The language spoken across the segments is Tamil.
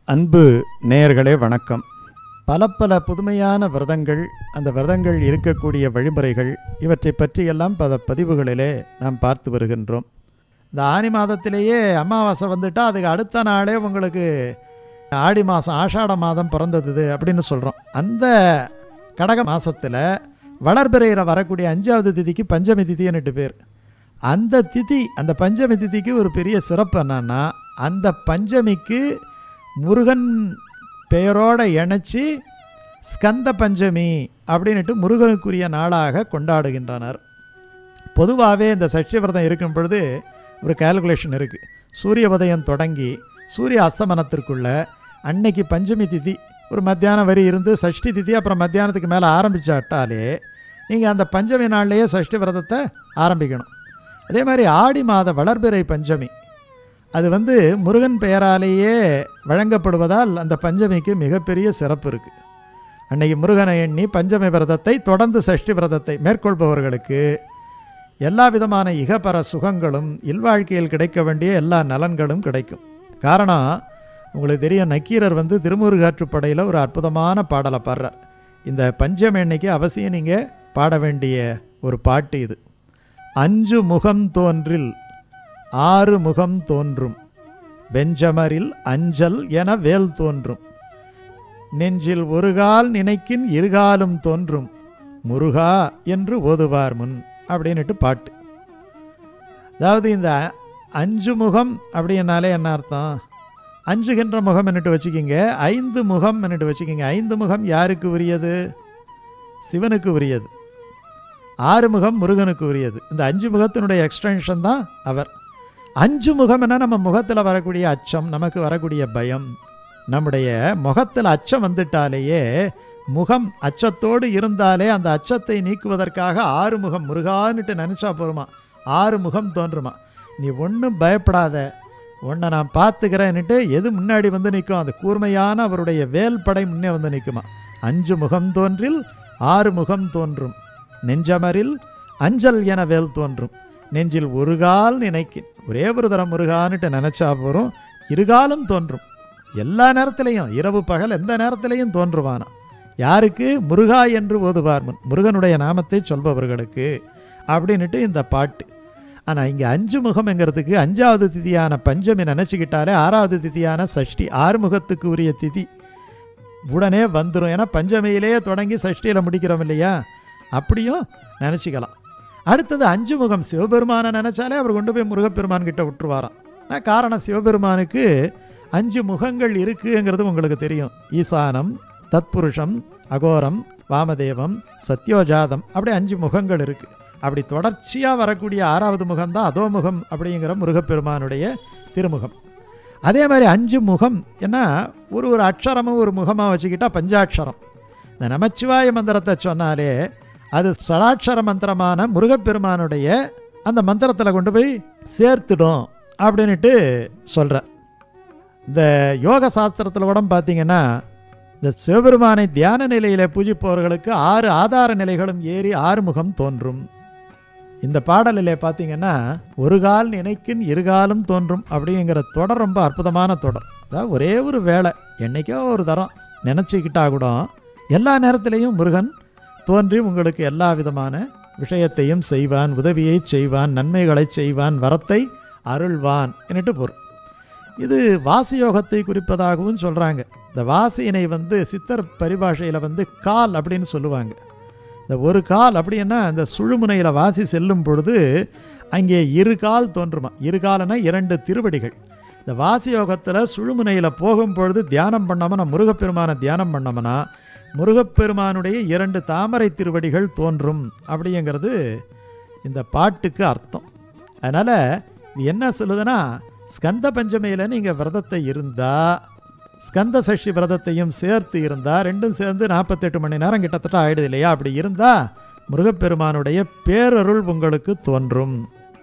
அன்பு நேயர்களே வணக்கம் பல பல புதுமையான விரதங்கள் அந்த விரதங்கள் இருக்கக்கூடிய வழிமுறைகள் இவற்றை பற்றியெல்லாம் பல பதிவுகளிலே நாம் பார்த்து வருகின்றோம் இந்த ஆனி மாதத்திலேயே அமாவாசை வந்துட்டால் அதுக்கு அடுத்த நாளே உங்களுக்கு ஆடி மாதம் ஆஷாட மாதம் பிறந்தது அப்படின்னு சொல்கிறோம் அந்த கடக மாதத்தில் வளர்பிறையில் வரக்கூடிய அஞ்சாவது திதிக்கு பஞ்சமி திதின்னுட்டு பேர் அந்த திதி அந்த பஞ்சமி திதிக்கு ஒரு பெரிய சிறப்பு என்னன்னா அந்த பஞ்சமிக்கு முருகன் பெயரோடு இணைச்சி ஸ்கந்த பஞ்சமி அப்படின்ட்டு முருகனுக்குரிய நாளாக கொண்டாடுகின்றனர் பொதுவாகவே இந்த சஷ்டி விரதம் இருக்கும் பொழுது ஒரு கால்குலேஷன் இருக்குது சூரிய உதயம் தொடங்கி சூரிய அஸ்தமனத்திற்குள்ள அன்னைக்கு பஞ்சமி திதி ஒரு மத்தியானம் வரி இருந்து சஷ்டி திதி அப்புறம் மத்தியானத்துக்கு மேலே ஆரம்பிச்சாட்டாலே நீங்கள் அந்த பஞ்சமி நாள்லேயே சஷ்டி விரதத்தை ஆரம்பிக்கணும் அதே மாதிரி ஆடி மாத வளர்பிறை பஞ்சமி அது வந்து முருகன் பெயராலேயே வழங்கப்படுவதால் அந்த பஞ்சமிக்கு மிகப்பெரிய சிறப்பு இருக்குது அன்னைக்கு முருகனை எண்ணி பஞ்சமி விரதத்தை தொடர்ந்து சஷ்டி விரதத்தை மேற்கொள்பவர்களுக்கு எல்லா விதமான இகபர சுகங்களும் இல்வாழ்க்கையில் கிடைக்க வேண்டிய எல்லா நலன்களும் கிடைக்கும் காரணம் உங்களுக்கு தெரியும் நக்கீரர் வந்து திருமுருகாற்றுப்படையில் ஒரு அற்புதமான பாடலை பாடுறார் இந்த பஞ்சமி அன்னைக்கு அவசியம் நீங்கள் பாட வேண்டிய ஒரு பாட்டு இது அஞ்சு முகம் தோன்றில் ஆறு முகம் தோன்றும் வெஞ்சமரில் அஞ்சல் என வேல் தோன்றும் நெஞ்சில் ஒரு கால் நினைக்கின் இருகாலும் தோன்றும் முருகா என்று ஓதுவார் முன் அப்படின்னுட்டு பாட்டு அதாவது இந்த அஞ்சு முகம் அப்படின்னாலே என்ன அர்த்தம் அஞ்சுகின்ற முகம் என்னட்டு வச்சுக்கிங்க ஐந்து முகம் என்னட்டு வச்சுக்கிங்க ஐந்து முகம் யாருக்கு உரியது சிவனுக்கு உரியது ஆறு முகம் முருகனுக்கு உரியது இந்த அஞ்சு முகத்தினுடைய எக்ஸ்டென்ஷன் தான் அவர் அஞ்சு முகம் என்ன நம்ம முகத்தில் வரக்கூடிய அச்சம் நமக்கு வரக்கூடிய பயம் நம்முடைய முகத்தில் அச்சம் வந்துட்டாலேயே முகம் அச்சத்தோடு இருந்தாலே அந்த அச்சத்தை நீக்குவதற்காக ஆறு முகம் முருகான்னுட்டு நினச்சா போருமா ஆறு முகம் தோன்றுமா நீ ஒன்றும் பயப்படாத உன்னை நான் பார்த்துக்கிறேன்னுட்டு எது முன்னாடி வந்து நிற்கும் அந்த கூர்மையான அவருடைய வேல் படை முன்னே வந்து நிற்குமா அஞ்சு முகம் தோன்றில் ஆறு முகம் தோன்றும் நெஞ்சமரில் அஞ்சல் என வேல் தோன்றும் நெஞ்சில் ஒரு கால் நினைக்கின் ஒரே ஒரு தரம் முருகான்னுட்டு நினச்சா போகிறோம் இருகாலும் தோன்றும் எல்லா நேரத்திலையும் இரவு பகல் எந்த நேரத்திலையும் தோன்றுவானா யாருக்கு முருகா என்று ஓதுவார் முன் முருகனுடைய நாமத்தை சொல்பவர்களுக்கு அப்படின்னுட்டு இந்த பாட்டு ஆனால் இங்கே அஞ்சு முகம்ங்கிறதுக்கு அஞ்சாவது திதியான பஞ்சமி நினச்சிக்கிட்டாலே ஆறாவது திதியான சஷ்டி ஆறுமுகத்துக்கு உரிய திதி உடனே வந்துடும் ஏன்னா பஞ்சமியிலேயே தொடங்கி சஷ்டியில் முடிக்கிறோம் இல்லையா அப்படியும் நினச்சிக்கலாம் அடுத்தது அஞ்சு முகம் சிவபெருமானை நினச்சாலே அவர் கொண்டு போய் முருகப்பெருமான் கிட்ட விட்டுருவாராம் நான் காரணம் சிவபெருமானுக்கு அஞ்சு முகங்கள் இருக்குங்கிறது உங்களுக்கு தெரியும் ஈசானம் தத்புருஷம் அகோரம் வாமதேவம் சத்யோஜாதம் அப்படி அஞ்சு முகங்கள் இருக்குது அப்படி தொடர்ச்சியாக வரக்கூடிய ஆறாவது முகம் தான் அதோமுகம் அப்படிங்கிற முருகப்பெருமானுடைய திருமுகம் அதே மாதிரி அஞ்சு முகம் ஏன்னா ஒரு ஒரு அக்ஷரமும் ஒரு முகமாக வச்சுக்கிட்டா பஞ்சாட்சரம் இந்த நமச்சிவாய மந்திரத்தை சொன்னாலே அது சடாட்சர மந்திரமான முருகப்பெருமானுடைய அந்த மந்திரத்தில் கொண்டு போய் சேர்த்துடும் அப்படின்ட்டு சொல்கிறார் இந்த யோக சாஸ்திரத்தில் கூட பார்த்தீங்கன்னா இந்த சிவபெருமானை தியான நிலையில் பூஜிப்பவர்களுக்கு ஆறு ஆதார நிலைகளும் ஏறி ஆறுமுகம் தோன்றும் இந்த பாடலில் பார்த்தீங்கன்னா ஒரு கால் நினைக்கின் இருகாலும் தோன்றும் அப்படிங்கிற தொடர் ரொம்ப அற்புதமான தொடர் அதாவது ஒரே ஒரு வேலை என்னைக்கோ ஒரு தரம் நினச்சிக்கிட்டா கூட எல்லா நேரத்திலையும் முருகன் தோன்றி உங்களுக்கு எல்லா விதமான விஷயத்தையும் செய்வான் உதவியை செய்வான் நன்மைகளை செய்வான் வரத்தை அருள்வான் என்னட்டு பொருள் இது வாசி யோகத்தை குறிப்பதாகவும் சொல்கிறாங்க இந்த வாசியினை வந்து சித்தர் பரிபாஷையில் வந்து கால் அப்படின்னு சொல்லுவாங்க இந்த ஒரு கால் அப்படின்னா அந்த சுழுமுனையில் வாசி செல்லும் பொழுது அங்கே இரு கால் தோன்றுமா இரு காலனா இரண்டு திருவடிகள் இந்த வாசி யோகத்தில் சுழுமுனையில் போகும் பொழுது தியானம் பண்ணோம்னா முருகப்பெருமானை தியானம் பண்ணோம்னா முருகப்பெருமானுடைய இரண்டு தாமரை திருவடிகள் தோன்றும் அப்படிங்கிறது இந்த பாட்டுக்கு அர்த்தம் அதனால் இது என்ன சொல்லுதுன்னா ஸ்கந்த பஞ்சமியில் நீங்கள் விரதத்தை இருந்தால் ஸ்கந்த சஷ்டி விரதத்தையும் சேர்த்து இருந்தால் ரெண்டும் சேர்ந்து நாற்பத்தெட்டு மணி நேரம் கிட்டத்தட்ட ஆயிடுது இல்லையா அப்படி இருந்தால் முருகப்பெருமானுடைய பேரருள் உங்களுக்கு தோன்றும்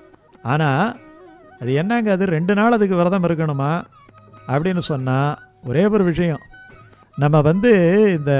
ஆனால் அது என்னங்க அது ரெண்டு நாள் அதுக்கு விரதம் இருக்கணுமா அப்படின்னு சொன்னால் ஒரே ஒரு விஷயம் நம்ம வந்து இந்த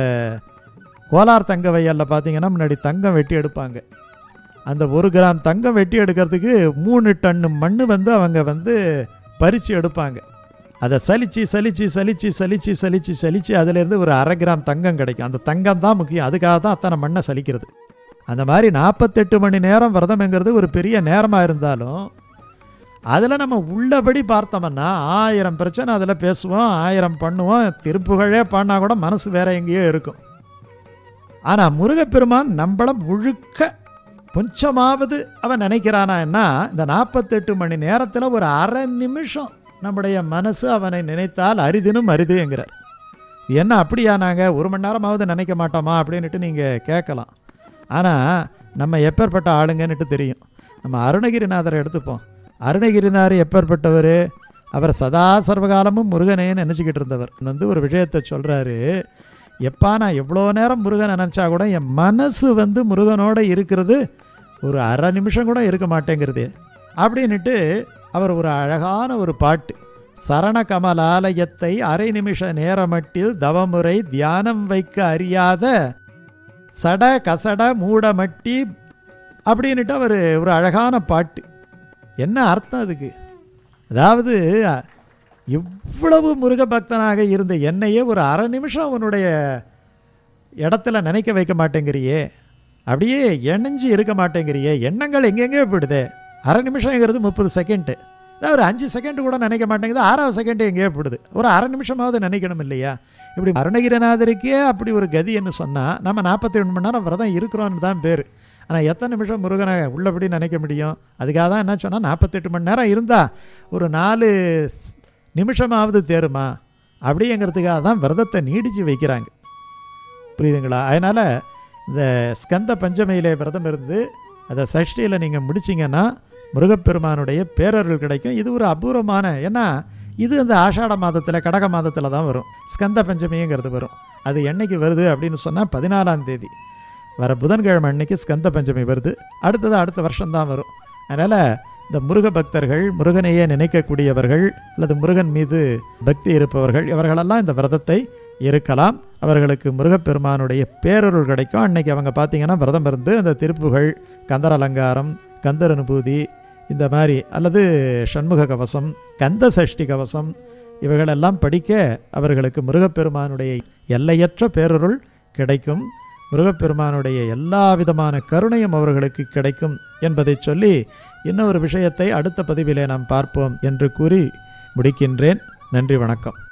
கோலார் தங்க வயலில் பார்த்தீங்கன்னா முன்னாடி தங்கம் வெட்டி எடுப்பாங்க அந்த ஒரு கிராம் தங்கம் வெட்டி எடுக்கிறதுக்கு மூணு டன்னு மண் வந்து அவங்க வந்து பறித்து எடுப்பாங்க அதை சலிச்சு சலிச்சு சலிச்சு சலிச்சு சலிச்சு சலிச்சு அதிலேருந்து ஒரு அரை கிராம் தங்கம் கிடைக்கும் அந்த தங்கம் தான் முக்கியம் அதுக்காக தான் அத்தனை மண்ணை சலிக்கிறது அந்த மாதிரி நாற்பத்தெட்டு மணி நேரம் விரதம்ங்கிறது ஒரு பெரிய நேரமாக இருந்தாலும் அதில் நம்ம உள்ளபடி பார்த்தோம்னா ஆயிரம் பிரச்சனை அதில் பேசுவோம் ஆயிரம் பண்ணுவோம் திருப்புகழே பாடினா கூட மனசு வேற எங்கேயோ இருக்கும் ஆனால் முருகப்பெருமான் நம்மளை முழுக்க கொஞ்சமாவது அவன் நினைக்கிறானா இந்த நாற்பத்தெட்டு மணி நேரத்தில் ஒரு அரை நிமிஷம் நம்முடைய மனசு அவனை நினைத்தால் அரிதினும் அரிது என்கிறார் இது என்ன அப்படியா நாங்கள் ஒரு மணி நேரமாவது நினைக்க மாட்டோமா அப்படின்னுட்டு நீங்கள் கேட்கலாம் ஆனால் நம்ம எப்பேற்பட்ட ஆளுங்கன்னுட்டு தெரியும் நம்ம அருணகிரிநாதரை எடுத்துப்போம் அருணகிரிநாதர் எப்பேற்பட்டவர் அவர் சதா சர்வகாலமும் முருகனே நினச்சிக்கிட்டு இருந்தவர் வந்து ஒரு விஷயத்தை சொல்கிறாரு எப்பா நான் எவ்வளோ நேரம் முருகன் நினச்சா கூட என் மனசு வந்து முருகனோட இருக்கிறது ஒரு அரை நிமிஷம் கூட இருக்க மாட்டேங்கிறது அப்படின்னுட்டு அவர் ஒரு அழகான ஒரு பாட்டு சரண கமலாலயத்தை அரை நிமிஷ நேரமட்டில் தவமுறை தியானம் வைக்க அறியாத சட கசட மூடமட்டி அப்படின்னுட்டு அவர் ஒரு அழகான பாட்டு என்ன அர்த்தம் அதுக்கு அதாவது இவ்வளவு முருக பக்தனாக இருந்த என்னையே ஒரு அரை நிமிஷம் அவனுடைய இடத்துல நினைக்க வைக்க மாட்டேங்கிறியே அப்படியே எண்ணஞ்சு இருக்க மாட்டேங்கிறியே எண்ணங்கள் எங்கெங்கே போயிடுதே அரை நிமிஷங்கிறது முப்பது செகண்டு அதான் ஒரு அஞ்சு செகண்டு கூட நினைக்க மாட்டேங்குது ஆறாவது செகண்டு எங்கேயோ போயிடுது ஒரு அரை நிமிஷமாவது நினைக்கணும் இல்லையா இப்படி அருணகிரிநாதருக்கே அப்படி ஒரு கதின்னு சொன்னால் நம்ம நாற்பத்தி ரெண்டு மணி நேரம் விரதம் இருக்கிறோன்னு தான் பேர் ஆனால் எத்தனை நிமிஷம் முருகனை உள்ளபடி நினைக்க முடியும் அதுக்காக தான் என்ன சொன்னால் நாற்பத்தெட்டு மணி நேரம் இருந்தால் ஒரு நாலு நிமிஷமாவது தேருமா அப்படிங்கிறதுக்காக தான் விரதத்தை நீடித்து வைக்கிறாங்க புரியுதுங்களா அதனால் இந்த ஸ்கந்த பஞ்சமையிலே விரதம் இருந்து அதை சஷ்டியில் நீங்கள் முடிச்சிங்கன்னா முருகப்பெருமானுடைய பேரருள் கிடைக்கும் இது ஒரு அபூர்வமான ஏன்னா இது அந்த ஆஷாட மாதத்தில் கடக மாதத்தில் தான் வரும் ஸ்கந்த பஞ்சமிங்கிறது வரும் அது என்னைக்கு வருது அப்படின்னு சொன்னால் பதினாலாம் தேதி வர புதன்கிழமை அன்னைக்கு ஸ்கந்த பஞ்சமி வருது அடுத்தது அடுத்த வருஷம்தான் வரும் அதனால் இந்த முருக பக்தர்கள் முருகனையே நினைக்கக்கூடியவர்கள் அல்லது முருகன் மீது பக்தி இருப்பவர்கள் இவர்களெல்லாம் இந்த விரதத்தை இருக்கலாம் அவர்களுக்கு முருகப்பெருமானுடைய பேரருள் கிடைக்கும் அன்னைக்கு அவங்க பார்த்தீங்கன்னா விரதம் இருந்து அந்த திருப்புகள் கந்தர் அலங்காரம் கந்தர் அனுபூதி இந்த மாதிரி அல்லது சண்முக கவசம் கந்த சஷ்டி கவசம் இவைகளெல்லாம் படிக்க அவர்களுக்கு முருகப்பெருமானுடைய எல்லையற்ற பேரருள் கிடைக்கும் முருகப்பெருமானுடைய எல்லா விதமான கருணையும் அவர்களுக்கு கிடைக்கும் என்பதை சொல்லி இன்னொரு விஷயத்தை அடுத்த பதிவிலே நாம் பார்ப்போம் என்று கூறி முடிக்கின்றேன் நன்றி வணக்கம்